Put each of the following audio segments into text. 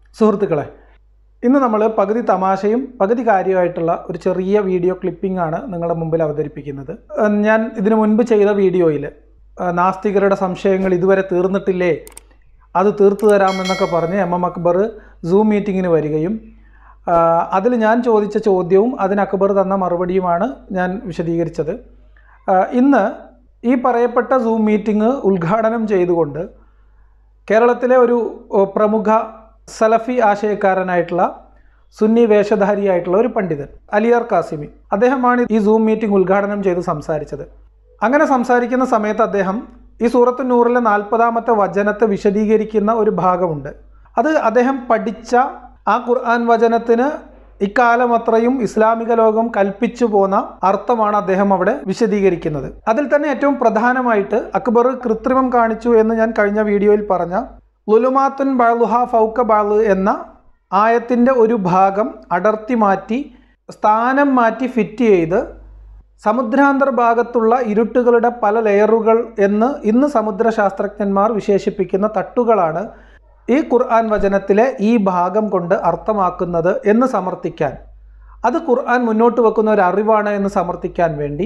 സുഹൃത്തുക്കളെ ഇന്ന് നമ്മൾ പകുതി തമാശയും പകുതി കാര്യമായിട്ടുള്ള ഒരു ചെറിയ വീഡിയോ ക്ലിപ്പിംഗ് ആണ് നിങ്ങളുടെ മുമ്പിൽ അവതരിപ്പിക്കുന്നത് ഏഹ് ഞാൻ ഇതിനു മുൻപ് ചെയ്ത വീഡിയോയിൽ നാസ്തികരുടെ സംശയങ്ങൾ ഇതുവരെ തീർന്നിട്ടില്ലേ അത് തീർത്തു തരാമെന്നൊക്കെ പറഞ്ഞ് എം എം അക്ബർ സൂം മീറ്റിങ്ങിന് വരികയും അതിൽ ഞാൻ ചോദിച്ച ചോദ്യവും അതിന് അക്ബർ തന്ന മറുപടിയുമാണ് ഞാൻ വിശദീകരിച്ചത് ആ, ഇന്ന് ഈ പറയപ്പെട്ട സൂം മീറ്റിംഗ് ഉദ്ഘാടനം ചെയ്തുകൊണ്ട് കേരളത്തിലെ ഒരു ഓ, പ്രമുഖ സലഫി ആശയക്കാരനായിട്ടുള്ള സുന്നി വേഷധാരിയായിട്ടുള്ള ഒരു പണ്ഡിതൻ അലിയാർ കാസിമി അദ്ദേഹമാണ് ഈ സൂം മീറ്റിംഗ് ഉദ്ഘാടനം ചെയ്ത് സംസാരിച്ചത് അങ്ങനെ സംസാരിക്കുന്ന സമയത്ത് അദ്ദേഹം ഈ സൂറത്തു നൂറിലെ നാൽപ്പതാമത്തെ വചനത്തെ വിശദീകരിക്കുന്ന ഒരു ഭാഗമുണ്ട് അത് അദ്ദേഹം പഠിച്ച ആ ഖുർആൻ വചനത്തിന് ഇക്കാലം അത്രയും ഇസ്ലാമിക ലോകം കൽപ്പിച്ചു പോന്ന അർത്ഥമാണ് അദ്ദേഹം അവിടെ വിശദീകരിക്കുന്നത് അതിൽ തന്നെ ഏറ്റവും പ്രധാനമായിട്ട് അക്ബർ കൃത്രിമം കാണിച്ചു എന്ന് ഞാൻ കഴിഞ്ഞ വീഡിയോയിൽ പറഞ്ഞ ലുലുമാത്തുൻ ബാളുഹ ഫൗക്ക ബാള് എന്ന ആയത്തിൻ്റെ ഒരു ഭാഗം അടർത്തി മാറ്റി സ്ഥാനം മാറ്റി ഫിറ്റ് ചെയ്ത് സമുദ്രാന്തർ ഭാഗത്തുള്ള ഇരുട്ടുകളുടെ പല ലെയറുകൾ എന്ന് ഇന്ന് സമുദ്രശാസ്ത്രജ്ഞന്മാർ വിശേഷിപ്പിക്കുന്ന തട്ടുകളാണ് ഈ ഖുർആൻ വചനത്തിലെ ഈ ഭാഗം കൊണ്ട് അർത്ഥമാക്കുന്നത് എന്ന് സമർത്ഥിക്കാൻ അത് ഖുർആൻ മുന്നോട്ട് വെക്കുന്ന ഒരു അറിവാണ് എന്ന് സമർത്ഥിക്കാൻ വേണ്ടി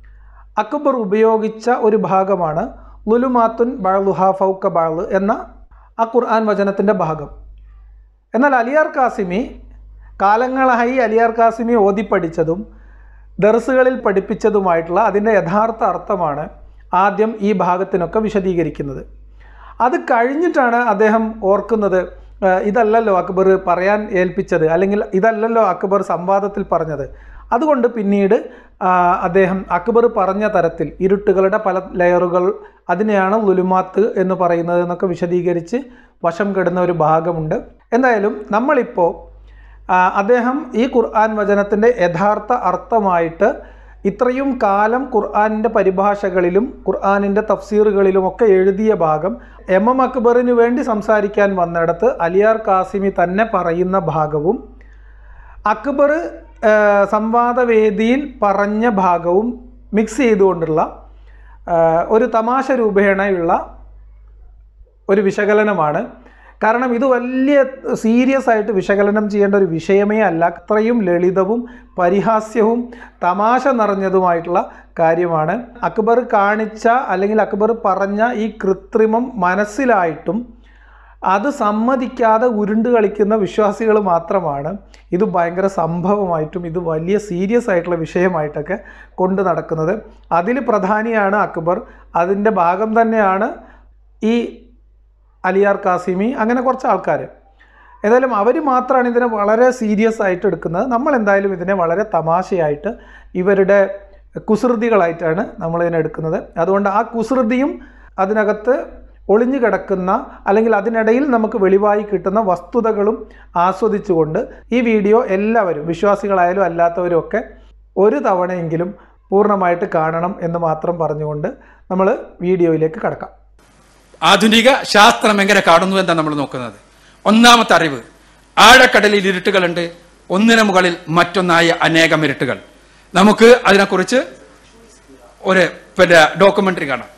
അക്ബർ ഉപയോഗിച്ച ഒരു ഭാഗമാണ് ലുലുമാത്തുൻ ബാളുഹ ഫൗക്ക ബാള് എന്ന ആ ഖുർആൻ വചനത്തിൻ്റെ ഭാഗം എന്നാൽ അലിയാർ കാസിമി കാലങ്ങളായി അലിയാർ കാസിമി ഓതിപ്പഠിച്ചതും ദർസുകളിൽ പഠിപ്പിച്ചതുമായിട്ടുള്ള അതിൻ്റെ യഥാർത്ഥ അർത്ഥമാണ് ആദ്യം ഈ ഭാഗത്തിനൊക്കെ വിശദീകരിക്കുന്നത് അത് കഴിഞ്ഞിട്ടാണ് അദ്ദേഹം ഓർക്കുന്നത് "ആ, ഇതല്ലല്ലോ അക്ബർ പറയാൻ ഏൽപ്പിച്ചത് അല്ലെങ്കിൽ ഇതല്ലല്ലോ അക്ബർ സംവാദത്തിൽ പറഞ്ഞത് അതുകൊണ്ട് പിന്നീട് ആ, അദ്ദേഹം അക്ബർ പറഞ്ഞ തരത്തിൽ ഇരുട്ടുകളുടെ പല ലെയറുകൾ അതിനെയാണ് ലുലുമാത്ത് എന്ന് പറയുന്നത് എന്നൊക്കെ വിശദീകരിച്ച് വശം കെടുന്ന ഒരു ഭാഗമുണ്ട് എന്തായാലും നമ്മളിപ്പോൾ ആ, അദ്ദേഹം ഈ ഖുർആൻ വചനത്തിൻ്റെ യഥാർത്ഥ അർത്ഥമായിട്ട് ഇത്രയും കാലം ഖുർആാനിൻ്റെ പരിഭാഷകളിലും ഖുർആാനിൻ്റെ തഫ്സീറുകളിലും ഒക്കെ എഴുതിയ ഭാഗം എം എം അക്ബറിന് വേണ്ടി സംസാരിക്കാൻ വന്നിടത്ത് അലിയാർ കാസിമി തന്നെ പറയുന്ന ഭാഗവും അക്ബർ ആ, സംവാദവേദിയിൽ പറഞ്ഞ ഭാഗവും മിക്സ് ചെയ്തുകൊണ്ടുള്ള ആ, ഒരു തമാശ രൂപേണയുള്ള ഒരു വിശകലനമാണ് കാരണം ഇത് വലിയ സീരിയസ് ആയിട്ട് വിശകലനം ചെയ്യേണ്ട ഒരു വിഷയമേ അല്ല അത്രയും ലളിതവും പരിഹാസ്യവും തമാശ നിറഞ്ഞതുമായിട്ടുള്ള കാര്യമാണ് അക്ബർ കാണിച്ച അല്ലെങ്കിൽ അക്ബർ പറഞ്ഞ ഈ കൃത്രിമം മനസ്സിലായിട്ടും അത് സമ്മതിക്കാതെ ഉരുണ്ട് കളിക്കുന്ന വിശ്വാസികൾ മാത്രമാണ് ഇത് ഭയങ്കര സംഭവമായിട്ടും ഇത് വലിയ സീരിയസ് ആയിട്ടുള്ള വിഷയമായിട്ടൊക്കെ കൊണ്ട് നടക്കുന്നത് അതിൽ പ്രധാനിയാണ് അക്ബർ അതിൻ്റെ ഭാഗം തന്നെയാണ് ഈ അലിയാർ കാസിമി അങ്ങനെ കുറച്ച് ആൾക്കാർ ഏതായാലും അവർ മാത്രമാണ് ഇതിനെ വളരെ സീരിയസ് ആയിട്ട് എടുക്കുന്നത് നമ്മൾ എന്തായാലും ഇതിനെ വളരെ തമാശയായിട്ട് ഇവരുടെ കുസൃതികളായിട്ടാണ് നമ്മളിതിനെ എടുക്കുന്നത് അതുകൊണ്ട് ആ കുസൃതിയും അതിനകത്ത് ഒളിഞ്ഞു കിടക്കുന്ന അല്ലെങ്കിൽ അതിനിടയിൽ നമുക്ക് വെളിവായി കിട്ടുന്ന വസ്തുതകളും ആസ്വദിച്ചുകൊണ്ട് ഈ വീഡിയോ എല്ലാവരും വിശ്വാസികളായാലും അല്ലാത്തവരും ഒക്കെ ഒരു തവണയെങ്കിലും പൂർണ്ണമായിട്ട് കാണണം എന്ന് മാത്രം പറഞ്ഞുകൊണ്ട് നമ്മൾ വീഡിയോയിലേക്ക് കടക്കാം ആധുനിക ശാസ്ത്രം എങ്ങനെ കാണുന്നു എന്നാണ് നമ്മൾ നോക്കുന്നത് ഒന്നാമത്തെ അറിവ് ആഴക്കടലിൽ ഇരുട്ടുകളുണ്ട് ഒന്നിനു മുകളിൽ മറ്റൊന്നായ അനേകം ഇരുട്ടുകൾ നമുക്ക് അതിനെക്കുറിച്ച് ഒരു പിന്നെ ഡോക്യുമെന്ററി കാണാം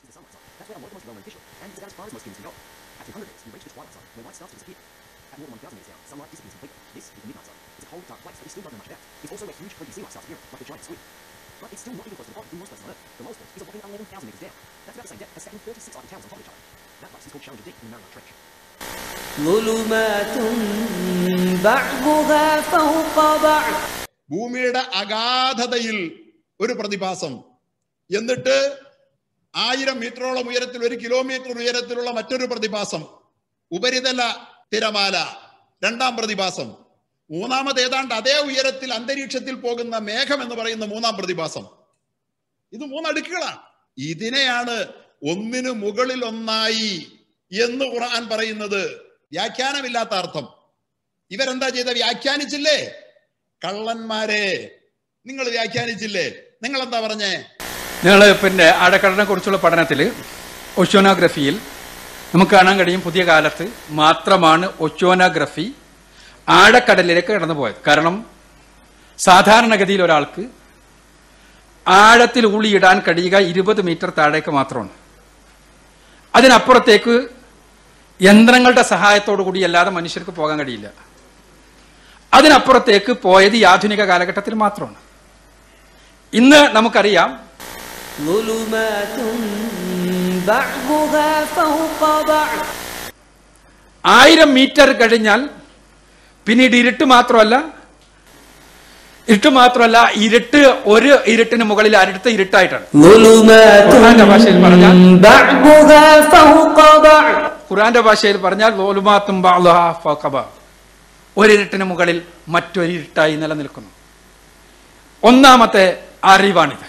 ظلمات بعضها فوق بعض ഭൂമിയുടെ അഗാധതയിൽ ഒരു പ്രതിഭാസം എന്നിട്ട് ആയിരം മീറ്ററോളം ഉയരത്തിൽ ഒരു കിലോമീറ്റർ ഉയരത്തിലുള്ള മറ്റൊരു പ്രതിഭാസം ഉപരിതല തിരമാല രണ്ടാം പ്രതിഭാസം മൂന്നാമത് ഏതാണ്ട് അതേ ഉയരത്തിൽ അന്തരീക്ഷത്തിൽ പോകുന്ന മേഘം എന്ന് പറയുന്ന മൂന്നാം പ്രതിഭാസം ഇത് മൂന്നടുക്കുകളാണ് ഇതിനെയാണ് ഒന്നിനു മുകളിൽ ഒന്നായി എന്ന് ഖുർആൻ പറയുന്നത് വ്യാഖ്യാനമില്ലാത്ത അർത്ഥം ഇവരെന്താ ചെയ്ത വ്യാഖ്യാനിച്ചില്ലേ കള്ളന്മാരെ നിങ്ങൾ വ്യാഖ്യാനിച്ചില്ലേ നിങ്ങൾ എന്താ പറഞ്ഞേ നിങ്ങൾ പിന്നെ ആഴക്കടലിനെ കുറിച്ചുള്ള പഠനത്തിൽ ഒഷ്യോനോഗ്രഫിയിൽ നമുക്ക് കാണാൻ കഴിയും പുതിയ കാലത്ത് മാത്രമാണ് ഒഷ്യോനോഗ്രഫി ആഴക്കടലിലേക്ക് കടന്നു പോയത് കാരണം സാധാരണഗതിയിൽ ഒരാൾക്ക് ആഴത്തിൽ ഊളിയിടാൻ കഴിയുക ഇരുപത് മീറ്റർ താഴേക്ക് മാത്രമാണ് അതിനപ്പുറത്തേക്ക് യന്ത്രങ്ങളുടെ സഹായത്തോടു കൂടി അല്ലാതെ മനുഷ്യർക്ക് പോകാൻ കഴിയില്ല അതിനപ്പുറത്തേക്ക് പോയത് ഈ ആധുനിക കാലഘട്ടത്തിൽ മാത്രമാണ് ഇന്ന് നമുക്കറിയാം ظلمات بعضها فوق بعض ആയിരം മീറ്റർ കഴിഞ്ഞാൽ പിന്നീട് ഇരുട്ട് മാത്രമല്ല ഇരുട്ട് മാത്രമല്ല ഇരുട്ട് ഒരു ഇരുട്ടിന് മുകളിൽ അടുത്ത ഇരുട്ടായിട്ടാണ് ظلمات ഖുർആന്റെ ഭാഷയിൽ പറഞ്ഞാൽ بعضها فوق بعض ഖുറാന്റെ ഭാഷയിൽ പറഞ്ഞാൽ ലോലുമാത്തും ബഅ്ളുഹാ ഫൗക ബഅ്. ഒരിരുട്ടിന് മുകളിൽ മറ്റൊരു ഇരുട്ടായി നിലനിൽക്കുന്നു ഒന്നാമത്തെ അറിവാണിത്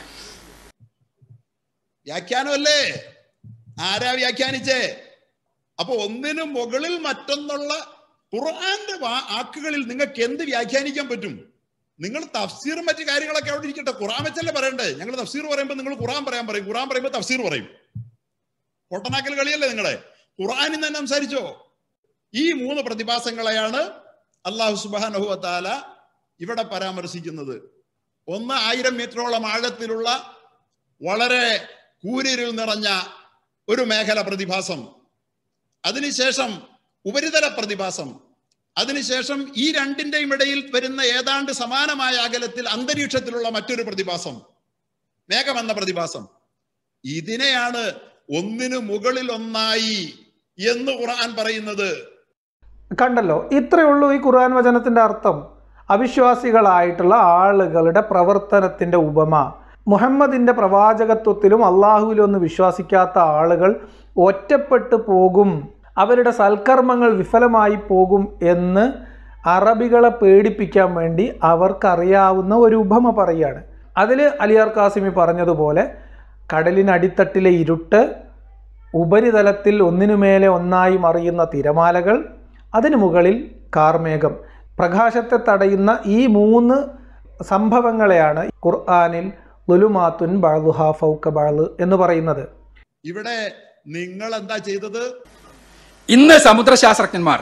വ്യാഖ്യാനമല്ലേ ആരാ വ്യാഖ്യാനിച്ചേ അപ്പൊ ഒന്നിനു മുകളിൽ മറ്റൊന്നുള്ള ഖുർആന്റെ വാ- ആക്കുകളിൽ നിങ്ങൾക്ക് എന്ത് വ്യാഖ്യാനിക്കാൻ പറ്റും നിങ്ങൾ തഫ്സീറും മറ്റു കാര്യങ്ങളൊക്കെ അവിടെ ഇരിക്കട്ടെ ഖുർആൻ വെച്ചല്ലേ പറയണ്ടേ ഞങ്ങൾ തഫ്സീർ പറയുമ്പോൾ നിങ്ങൾ ഖുർആൻ പറയാൻ പറയും ഖുർആൻ പറയുമ്പോൾ തഫ്സീർ പറയും പൊട്ടനാക്കൽ കളിയല്ലേ നിങ്ങളെ ഖുർആനിൽ തന്നെ സംസാരിച്ചോ ഈ മൂന്ന് പ്രതിഭാസങ്ങളെയാണ് അള്ളാഹു സുബാനഹുവത്താല ഇവിടെ പരാമർശിക്കുന്നത് ഒന്ന് ആയിരം മീറ്ററോളം ആഴത്തിലുള്ള വളരെ കൂരിരുൾ നിറഞ്ഞ ഒരു മേഖല പ്രതിഭാസം അതിനുശേഷം ഉപരിതല പ്രതിഭാസം അതിനുശേഷം ഈ രണ്ടിന്റെയും ഇടയിൽ വരുന്ന ഏതാണ്ട് സമാനമായ അകലത്തിൽ അന്തരീക്ഷത്തിലുള്ള മറ്റൊരു പ്രതിഭാസം മേഘമെന്ന പ്രതിഭാസം ഇതിനെയാണ് ഒന്നിനു മുകളിൽ ഒന്നായി എന്ന് ഖുർആൻ പറയുന്നത് കണ്ടല്ലോ ഇത്രയേ ഉള്ളൂ ഈ ഖുർആൻ വചനത്തിൻ്റെ അർത്ഥം അവിശ്വാസികളായിട്ടുള്ള ആളുകളുടെ പ്രവർത്തനത്തിൻ്റെ ഉപമ മുഹമ്മദിൻ്റെ പ്രവാചകത്വത്തിലും അള്ളാഹുവിലും ഒന്നും വിശ്വസിക്കാത്ത ആളുകൾ ഒറ്റപ്പെട്ടു പോകും അവരുടെ സൽക്കർമ്മങ്ങൾ വിഫലമായി പോകും എന്ന് അറബികളെ പേടിപ്പിക്കാൻ വേണ്ടി അവർക്കറിയാവുന്ന ഒരു ഉപമ പറയുകയാണ് അതിൽ അലിയാർ കാസിമി പറഞ്ഞതുപോലെ കടലിനടിത്തട്ടിലെ ഇരുട്ട് ഉപരിതലത്തിൽ ഒന്നിനുമേലെ ഒന്നായി മറിയുന്ന തിരമാലകൾ അതിനു മുകളിൽ കാർമേഘം പ്രകാശത്തെ തടയുന്ന ഈ മൂന്ന് സംഭവങ്ങളെയാണ് ഖുർആാനിൽ ലുലുമാത്തുൻ ബാളുഹ ഫൗക്ക ബാള് എന്ന് പറയുന്നത് ഇവിടെ നിങ്ങൾ എന്താ ചെയ്തത് ഇന്ന് സമുദ്രശാസ്ത്രജ്ഞന്മാർ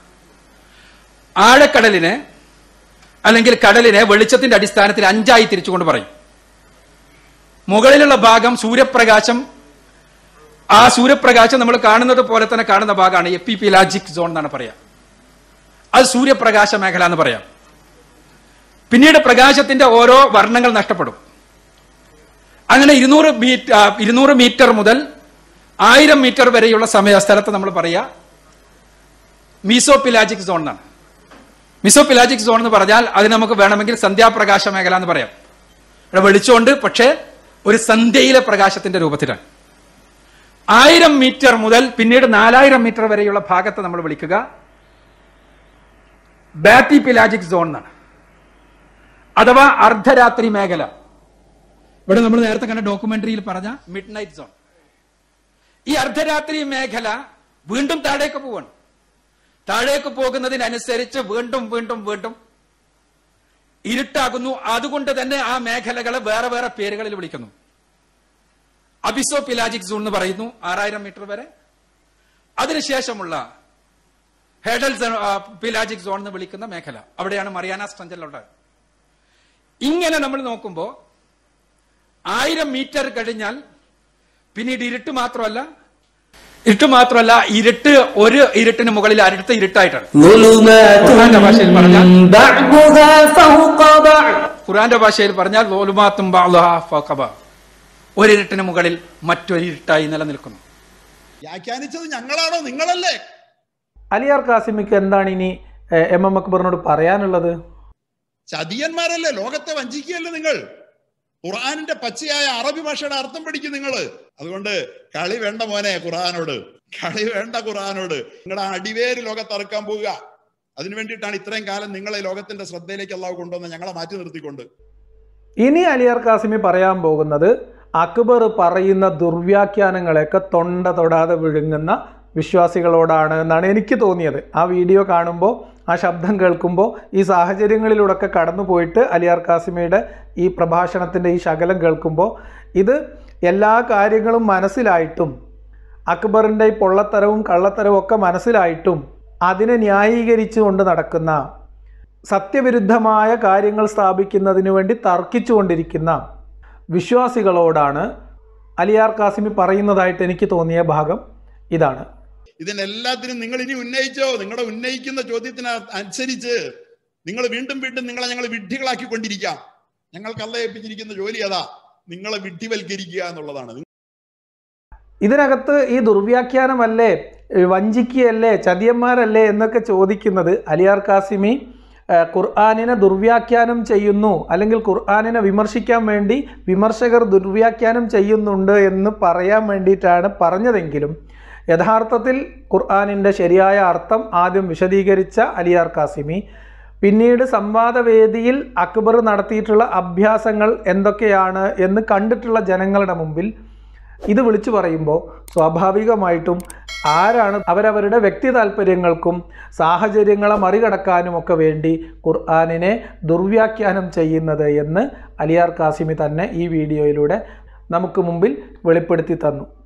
ആഴക്കടലിനെ അല്ലെങ്കിൽ കടലിനെ വെളിച്ചത്തിന്റെ അടിസ്ഥാനത്തിൽ അഞ്ചായി തിരിച്ചുകൊണ്ട് പറയും മുകളിലുള്ള ഭാഗം സൂര്യപ്രകാശം ആ സൂര്യപ്രകാശം നമ്മൾ കാണുന്നത് പോലെ തന്നെ കാണുന്ന ഭാഗമാണ് എപ്പിപിലാജിക് സോൺ എന്നാണ് പറയാ അത് സൂര്യപ്രകാശ മേഖല എന്ന് പറയാം പിന്നീട് പ്രകാശത്തിന്റെ ഓരോ വർണ്ണങ്ങൾ നഷ്ടപ്പെടും അങ്ങനെ ഇരുന്നൂറ് മീറ്റർ ഇരുന്നൂറ് മീറ്റർ മുതൽ ആയിരം മീറ്റർ വരെയുള്ള സമയ സ്ഥലത്ത് നമ്മൾ പറയാ മീസോപിലാജിക് സോൺ എന്നാണ് മിസോപിലാജിക് സോൺ എന്ന് പറഞ്ഞാൽ അത് നമുക്ക് വേണമെങ്കിൽ സന്ധ്യാപ്രകാശ മേഖല എന്ന് പറയാം ഇവിടെ വെളിച്ചമുണ്ട് പക്ഷേ ഒരു സന്ധ്യയിലെ പ്രകാശത്തിന്റെ രൂപത്തിലാണ് ആയിരം മീറ്റർ മുതൽ പിന്നീട് നാലായിരം മീറ്റർ വരെയുള്ള ഭാഗത്ത് നമ്മൾ വിളിക്കുക ബാറ്റി പിലാജിക് സോൺ എന്നാണ് അഥവാ അർദ്ധരാത്രി മേഖല ഇവിടെ നമ്മൾ നേരത്തെ കണ്ട ഡോക്യുമെന്ററിയിൽ പറഞ്ഞ മിഡ് നൈറ്റ് സോൺ ഈ അർദ്ധരാത്രി മേഖല വീണ്ടും താഴേക്ക് പോവാണ് താഴേക്ക് പോകുന്നതിനനുസരിച്ച് വീണ്ടും വീണ്ടും വീണ്ടും ഇരുട്ടാകുന്നു അതുകൊണ്ട് തന്നെ ആ മേഖലകളെ വേറെ വേറെ പേരുകളിൽ വിളിക്കുന്നു അബിസോ പിലാജിക് സോൺ എന്ന് പറയുന്നു ആറായിരം മീറ്റർ വരെ അതിനുശേഷമുള്ള ഹെഡൽ പിലാജിക് സോൺ എന്ന് വിളിക്കുന്ന മേഖല അവിടെയാണ് മറിയാന സ്ട്രഞ്ചലുള്ളത് ഇങ്ങനെ നമ്മൾ നോക്കുമ്പോൾ ആയിരം മീറ്റർ കഴിഞ്ഞാൽ പിന്നീട് ഇരുട്ട് മാത്രമല്ല ഇരുട്ട് മാത്രമല്ല ഇരുട്ട് ഒരു ഇരുട്ടിന് മുകളിൽ അടുത്ത ഇരുട്ടായിട്ടാണ് ظلمات ഖുർആന്റെ ഭാഷയിൽ പറഞ്ഞാൽ بعضها فوق بعض ഖുറാന്റെ ഭാഷയിൽ പറഞ്ഞാൽ ലോലുമാത്തും ബഅ്ളുഹാ ഫൗക ബഅ്. ഒരിരുട്ടിന് മുകളിൽ മറ്റൊരു ഇരുട്ടായി നിലനിൽക്കുന്നു വ്യാഖ്യാനിച്ചത് ഞങ്ങളാണോ നിങ്ങളല്ലേ അലിയാർ കാസിമിക്ക് എന്താണ് ഇനി എ- എം എം അക്ബറിനോട് പറയാനുള്ളത് ചതിയന്മാരല്ലേ ലോകത്തെ വഞ്ചിക്കുകയല്ലേ നിങ്ങൾ ഖുർആാനിന്റെ പച്ചയായ അറബി ഭാഷയുടെ അർത്ഥം പഠിക്കും നിങ്ങൾ അതുകൊണ്ട് കളി വേണ്ട മോനെ ഖുർആാനോട് കളി വേണ്ട ഖുർആാനോട് നിങ്ങളുടെ ആ അടിവേര് ലോകത്ത് അറുക്കാൻ പോവുക അതിനു വേണ്ടിയിട്ടാണ് ഇത്രയും കാലം നിങ്ങളെ ലോകത്തിന്റെ ശ്രദ്ധയിലേക്ക് അള്ളാഹു കൊണ്ടുവന്ന് ഞങ്ങളെ മാറ്റി നിർത്തിക്കൊണ്ട് ഇനി അലിയാർ കാസിമി പറയാൻ പോകുന്നത് അക്ബർ പറയുന്ന ദുർവ്യാഖ്യാനങ്ങളെയൊക്കെ തൊണ്ട തൊടാതെ വിഴുങ്ങുന്ന വിശ്വാസികളോടാണ് എന്നാണ് എനിക്ക് തോന്നിയത് ആ വീഡിയോ കാണുമ്പോൾ ആ ശബ്ദം കേൾക്കുമ്പോൾ ഈ സാഹചര്യങ്ങളിലൂടെയൊക്കെ കടന്നു പോയിട്ട് അലിയാർ കാസിമിയുടെ ഈ പ്രഭാഷണത്തിൻ്റെ ഈ ശകലം കേൾക്കുമ്പോൾ ഇത് എല്ലാ കാര്യങ്ങളും മനസ്സിലായിട്ടും അക്ബറിൻ്റെ ഈ പൊള്ളത്തരവും കള്ളത്തരവും ഒക്കെ മനസ്സിലായിട്ടും അതിനെ ന്യായീകരിച്ചുകൊണ്ട് നടക്കുന്ന സത്യവിരുദ്ധമായ കാര്യങ്ങൾ സ്ഥാപിക്കുന്നതിന് വേണ്ടി തർക്കിച്ചുകൊണ്ടിരിക്കുന്ന വിശ്വാസികളോടാണ് അലിയാർ കാസിമി പറയുന്നതായിട്ട് എനിക്ക് തോന്നിയ ഭാഗം ഇതാണ് ഇതിനെല്ലാത്തിനും നിങ്ങൾ ഇനി ഉന്നയിച്ചോ നിങ്ങളുടെ ഉന്നയിക്കുന്ന ചോദ്യത്തിന് അനുസരിച്ച് നിങ്ങൾ വീണ്ടും വീണ്ടും നിങ്ങളെ ഞങ്ങൾ വിഡ്ഢികളാക്കി കൊണ്ടിരിക്കാം ഞങ്ങൾക്ക് അല്ല ഏൽപ്പിച്ചിരിക്കുന്ന ജോലി അതാ നിങ്ങളെ വിഡ്ഢിവൽക്കരിക്കുക എന്നുള്ളതാണ് ഇതിനകത്ത് ഈ ദുർവ്യാഖ്യാനമല്ലേ ഏ, വഞ്ചിക്കുകയല്ലേ ചതിയന്മാരല്ലേ എന്നൊക്കെ ചോദിക്കുന്നത് അലിയാർ കാസിമി ഏ, ഖുർആാനിനെ ദുർവ്യാഖ്യാനം ചെയ്യുന്നു അല്ലെങ്കിൽ ഖുർആാനിനെ വിമർശിക്കാൻ വേണ്ടി വിമർശകർ ദുർവ്യാഖ്യാനം ചെയ്യുന്നുണ്ട് എന്ന് പറയാൻ വേണ്ടിയിട്ടാണ് പറഞ്ഞതെങ്കിലും യഥാർത്ഥത്തിൽ ഖുർആാനിൻ്റെ ശരിയായ അർത്ഥം ആദ്യം വിശദീകരിച്ച അലിയാർ കാസിമി പിന്നീട് സംവാദവേദിയിൽ അക്ബർ നടത്തിയിട്ടുള്ള അഭ്യാസങ്ങൾ എന്തൊക്കെയാണ് എന്ന് കണ്ടിട്ടുള്ള ജനങ്ങളുടെ മുമ്പിൽ ഇത് വിളിച്ചു പറയുമ്പോൾ സ്വാഭാവികമായിട്ടും ആരാണ് അവരവരുടെ വ്യക്തി താല്പര്യങ്ങൾക്കും സാഹചര്യങ്ങളെ മറികടക്കാനും ഒക്കെ വേണ്ടി ഖുർആാനിനെ ദുർവ്യാഖ്യാനം ചെയ്യുന്നത് എന്ന് അലിയാർ കാസിമി തന്നെ ഈ വീഡിയോയിലൂടെ നമുക്ക് മുമ്പിൽ വെളിപ്പെടുത്തി തന്നു